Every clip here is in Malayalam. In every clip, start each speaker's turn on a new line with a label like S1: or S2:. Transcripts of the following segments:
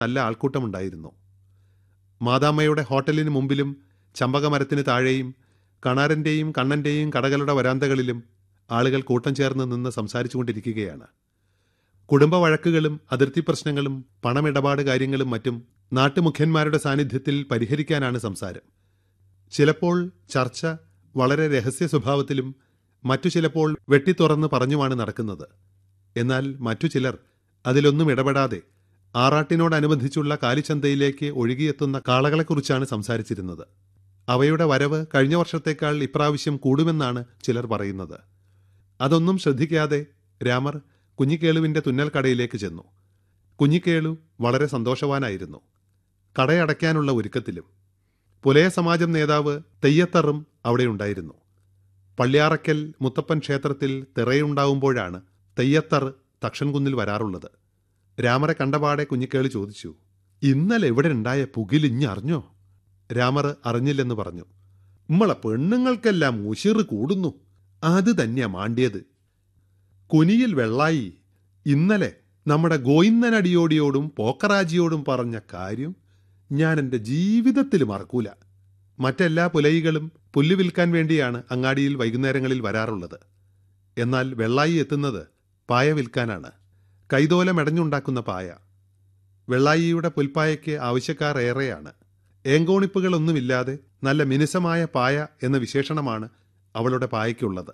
S1: നല്ല ആൾക്കൂട്ടമുണ്ടായിരുന്നു മാതാമ്മയുടെ ഹോട്ടലിന് മുമ്പിലും ചമ്പകമരത്തിന് താഴെയും കണാരൻ്റെയും കണ്ണൻ്റെയും കടകളുടെ വരാന്തകളിലും ആളുകൾ കൂട്ടം ചേർന്ന് നിന്ന് സംസാരിച്ചുകൊണ്ടിരിക്കുകയാണ് കുടുംബ വഴക്കുകളും അതിർത്തി പ്രശ്നങ്ങളും പണമിടപാട് കാര്യങ്ങളും മറ്റും നാട്ടുമുഖ്യന്മാരുടെ സാന്നിധ്യത്തിൽ പരിഹരിക്കാനാണ് സംസാരം ചിലപ്പോൾ ചർച്ച വളരെ രഹസ്യ സ്വഭാവത്തിലും മറ്റു ചിലപ്പോൾ വെട്ടിത്തുറന്ന് പറഞ്ഞുമാണ് നടക്കുന്നത് എന്നാൽ മറ്റു ചിലർ അതിലൊന്നും ഇടപെടാതെ ആറാട്ടിനോടനുബന്ധിച്ചുള്ള കാലിച്ചന്തയിലേക്ക് ഒഴുകിയെത്തുന്ന കാളകളെക്കുറിച്ചാണ് സംസാരിച്ചിരുന്നത് അവയുടെ വരവ് കഴിഞ്ഞ വർഷത്തേക്കാൾ ഇപ്രാവശ്യം കൂടുമെന്നാണ് ചിലർ പറയുന്നത് അതൊന്നും ശ്രദ്ധിക്കാതെ രാമർ കുഞ്ഞിക്കേളുവിന്റെ തുന്നൽ കടയിലേക്ക് ചെന്നു കുഞ്ഞിക്കേളു വളരെ സന്തോഷവാനായിരുന്നു കടയടയ്ക്കാനുള്ള ഒരുക്കത്തിലും പുലയ സമാജം നേതാവ് തെയ്യത്തറും അവിടെയുണ്ടായിരുന്നു പള്ളിയാറയ്ക്കൽ മുത്തപ്പൻ ക്ഷേത്രത്തിൽ തിറയുണ്ടാവുമ്പോഴാണ് തെയ്യത്തർ തക്ഷൻകുന്നിൽ വരാറുള്ളത് രാമറെ കണ്ടപാടെ കുഞ്ഞിക്കേളി ചോദിച്ചു ഇന്നലെ ഇവിടെ ഉണ്ടായ പുകിലിഞ്ഞറിഞ്ഞോ രാമർ അറിഞ്ഞില്ലെന്ന് പറഞ്ഞു നമ്മളെ പെണ്ണുങ്ങൾക്കെല്ലാം ഉശിറ് കൂടുന്നു അത് തന്നെയാ മാണ്ടിയത് കുനിയിൽ വെള്ളായി ഇന്നലെ നമ്മുടെ ഗോയിന്ദനടിയോടിയോടും പോക്കറാജിയോടും പറഞ്ഞ കാര്യം ഞാൻ എൻ്റെ ജീവിതത്തിൽ മറക്കൂല മറ്റെല്ലാ പുലയികളും പുല്ല് വിൽക്കാൻ വേണ്ടിയാണ് അങ്ങാടിയിൽ വൈകുന്നേരങ്ങളിൽ വരാറുള്ളത് എന്നാൽ വെള്ളായി എത്തുന്നത് പായ വിൽക്കാനാണ് കൈതോല മെടഞ്ഞുണ്ടാക്കുന്ന പായ വെള്ളായിയുടെ പുൽപ്പായയ്ക്ക് ആവശ്യക്കാർ ഏറെയാണ് ഏങ്കോണിപ്പുകളൊന്നുമില്ലാതെ നല്ല മിനുസമായ പായ എന്ന വിശേഷണമാണ് അവളുടെ പായയ്ക്കുള്ളത്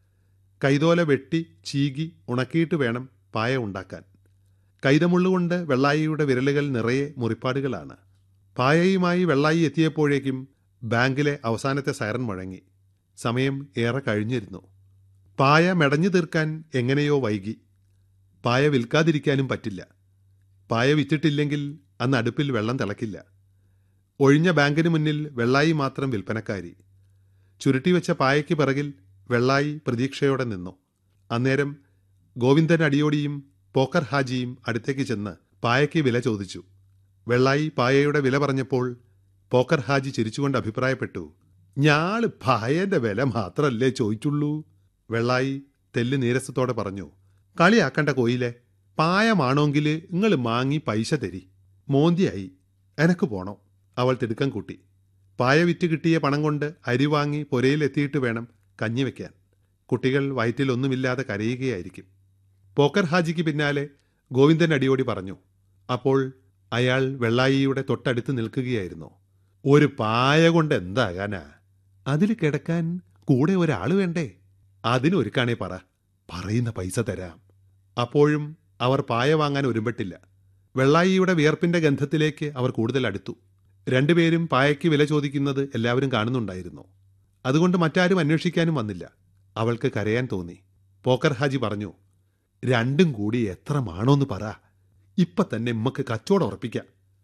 S1: കൈതോല വെട്ടി ചീകി ഉണക്കിയിട്ട് വേണം പായ ഉണ്ടാക്കാൻ കൈതമുള്ളുകൊണ്ട് വെള്ളായിയുടെ വിരലുകൾ നിറയെ മുറിപ്പാടുകളാണ് പായയുമായി വെള്ളായി എത്തിയപ്പോഴേക്കും ബാങ്കിലെ അവസാനത്തെ സൈറൻ മുഴങ്ങി സമയം ഏറെ കഴിഞ്ഞിരുന്നു പായ മെടഞ്ഞു തീർക്കാൻ എങ്ങനെയോ വൈകി പായ വിൽക്കാതിരിക്കാനും പറ്റില്ല പായ വിറ്റിട്ടില്ലെങ്കിൽ അന്ന് അടുപ്പിൽ വെള്ളം തിളക്കില്ല ഒഴിഞ്ഞ ബാങ്കിന് മുന്നിൽ വെള്ളായി മാത്രം വിൽപ്പനക്കാരി ചുരുട്ടിവെച്ച പായയ്ക്ക് പിറകിൽ വെള്ളായി പ്രതീക്ഷയോടെ നിന്നു അന്നേരം ഗോവിന്ദൻ അടിയോടിയും പോക്കർ ഹാജിയും അടുത്തേക്ക് ചെന്ന് പായയ്ക്ക് വില ചോദിച്ചു വെള്ളായി പായയുടെ വില പറഞ്ഞപ്പോൾ പോക്കർ ഹാജി ചിരിച്ചുകൊണ്ട് അഭിപ്രായപ്പെട്ടു ഞാള് പായന്റെ വില മാത്രല്ലേ ചോദിച്ചുള്ളൂ വെള്ളായി തെല്ല് നീരസത്തോടെ പറഞ്ഞു കളിയാക്കണ്ട കോയിലെ പായമാണോങ്കിൽ നിങ്ങൾ മാങ്ങി പൈസ തരി മോന്തിയായി എനക്ക് പോണോ അവൾ തിടുക്കം കൂട്ടി പായ വിറ്റ് കിട്ടിയ പണം കൊണ്ട് അരി വാങ്ങി പുരയിലെത്തിയിട്ട് വേണം കഞ്ഞി വെക്കാൻ കുട്ടികൾ വയറ്റിലൊന്നുമില്ലാതെ കരയുകയായിരിക്കും പോക്കർ ഹാജിക്ക് പിന്നാലെ ഗോവിന്ദൻ അടിയോടി പറഞ്ഞു അപ്പോൾ അയാൾ വെള്ളായിയുടെ തൊട്ടടുത്ത് നിൽക്കുകയായിരുന്നു ഒരു പായ കൊണ്ട് എന്താകാനാ അതിൽ കിടക്കാൻ കൂടെ ഒരാൾ വേണ്ടേ അതിനൊരുക്കാണേ പറ പറയുന്ന പൈസ തരാം അപ്പോഴും അവർ പായ വാങ്ങാൻ ഒരുമ്പെട്ടില്ല വെള്ളായിയുടെ വിയർപ്പിന്റെ ഗന്ധത്തിലേക്ക് അവർ കൂടുതൽ അടുത്തു രണ്ടുപേരും പായയ്ക്ക് വില ചോദിക്കുന്നത് എല്ലാവരും കാണുന്നുണ്ടായിരുന്നു അതുകൊണ്ട് മറ്റാരും അന്വേഷിക്കാനും വന്നില്ല അവൾക്ക് കരയാൻ തോന്നി പോക്കർ ഹാജി പറഞ്ഞു രണ്ടും കൂടി എത്ര മാണോന്ന് പറ ഇപ്പൊ തന്നെ ഉമ്മക്ക് കച്ചവടം ഉറപ്പിക്കാം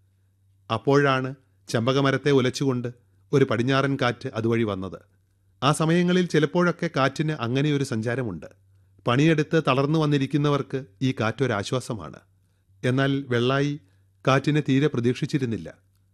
S1: അപ്പോഴാണ് ചെമ്പകമരത്തെ ഉലച്ചുകൊണ്ട് ഒരു പടിഞ്ഞാറൻ കാറ്റ് അതുവഴി വന്നത് ആ സമയങ്ങളിൽ ചിലപ്പോഴൊക്കെ കാറ്റിന് അങ്ങനെയൊരു സഞ്ചാരമുണ്ട് പണിയെടുത്ത് തളർന്നു വന്നിരിക്കുന്നവർക്ക് ഈ കാറ്റൊരാശ്വാസമാണ് എന്നാൽ വെള്ളായി കാറ്റിനെ തീരെ പ്രതീക്ഷിച്ചിരുന്നില്ല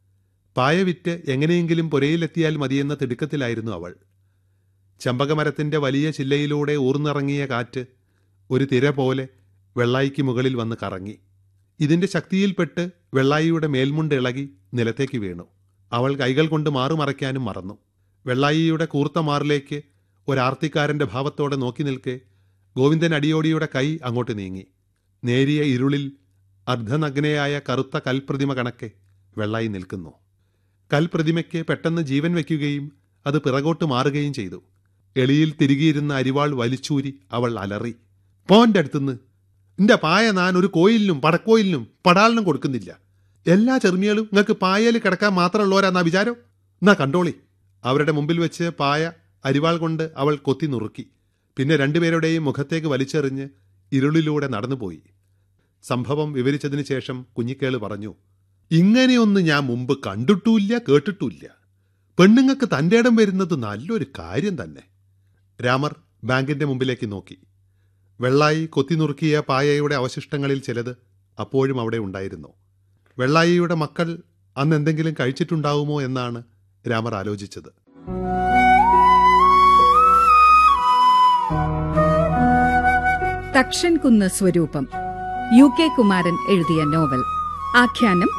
S1: പായ വിറ്റ് എങ്ങനെയെങ്കിലും പുരയിലെത്തിയാൽ മതിയെന്ന തിടുക്കത്തിലായിരുന്നു അവൾ ചമ്പകമരത്തിന്റെ വലിയ ചില്ലയിലൂടെ ഊർന്നിറങ്ങിയ കാറ്റ് ഒരു തിര പോലെ വെള്ളായിക്ക് മുകളിൽ വന്ന് കറങ്ങി ഇതിന്റെ ശക്തിയിൽപ്പെട്ട് വെള്ളായിയുടെ മേൽമുണ്ട് ഇളകി നിലത്തേക്ക് വീണു അവൾ കൈകൾ കൊണ്ട് മാറുമറയ്ക്കാനും മറന്നു വെള്ളായിയുടെ കൂർത്ത മാറിലേക്ക് ഒരാർത്തിക്കാരന്റെ ഭാവത്തോടെ നോക്കി നിൽക്കെ ഗോവിന്ദൻ അടിയോടിയുടെ കൈ അങ്ങോട്ട് നീങ്ങി നേരിയ ഇരുളിൽ അർദ്ധനഗ്നയായ കറുത്ത കൽപ്രതിമ കണക്കെ വെള്ളായി നിൽക്കുന്നു കൽപ്രതിമയ്ക്ക് പെട്ടെന്ന് ജീവൻ വയ്ക്കുകയും അത് പിറകോട്ട് മാറുകയും ചെയ്തു എളിയിൽ തിരികിയിരുന്ന അരിവാൾ വലിച്ചൂരി അവൾ അലറി പോന്റെ അടുത്തുനിന്ന് നിന്റെ പായ ഞാൻ ഒരു കോയിലിനും പടക്കോയിലിനും പടാളിനും കൊടുക്കുന്നില്ല എല്ലാ ചെറുമികളും നിങ്ങൾക്ക് പായയിൽ കിടക്കാൻ മാത്രമുള്ളവരാന്നാ വിചാരം എന്നാ കണ്ടോളി അവരുടെ മുമ്പിൽ വെച്ച് പായ അരിവാൾ കൊണ്ട് അവൾ കൊത്തി നുറുക്കി പിന്നെ രണ്ടുപേരുടെയും മുഖത്തേക്ക് വലിച്ചെറിഞ്ഞ് ഇരുളിലൂടെ നടന്നുപോയി സംഭവം വിവരിച്ചതിന് ശേഷം കുഞ്ഞിക്കേള് പറഞ്ഞു ഇങ്ങനെയൊന്നും ഞാൻ മുമ്പ് കണ്ടിട്ടുമില്ല കേട്ടിട്ടുമില്ല പെണ്ണുങ്ങൾക്ക് തൻ്റെ ഇടം വരുന്നത് നല്ലൊരു കാര്യം തന്നെ രാമർ ബാങ്കിന്റെ മുമ്പിലേക്ക് നോക്കി വെള്ളായി കൊത്തിനുറുക്കിയ പായയുടെ അവശിഷ്ടങ്ങളിൽ ചിലത് അപ്പോഴും അവിടെ ഉണ്ടായിരുന്നു വെള്ളായിയുടെ മക്കൾ അന്ന് എന്തെങ്കിലും കഴിച്ചിട്ടുണ്ടാവുമോ എന്നാണ് രാമർ ആലോചിച്ചത്
S2: തക്ഷൻ കുന്ന് സ്വരൂപം യു കെ കുമാരൻ എഴുതിയ നോവൽ ആഖ്യാനം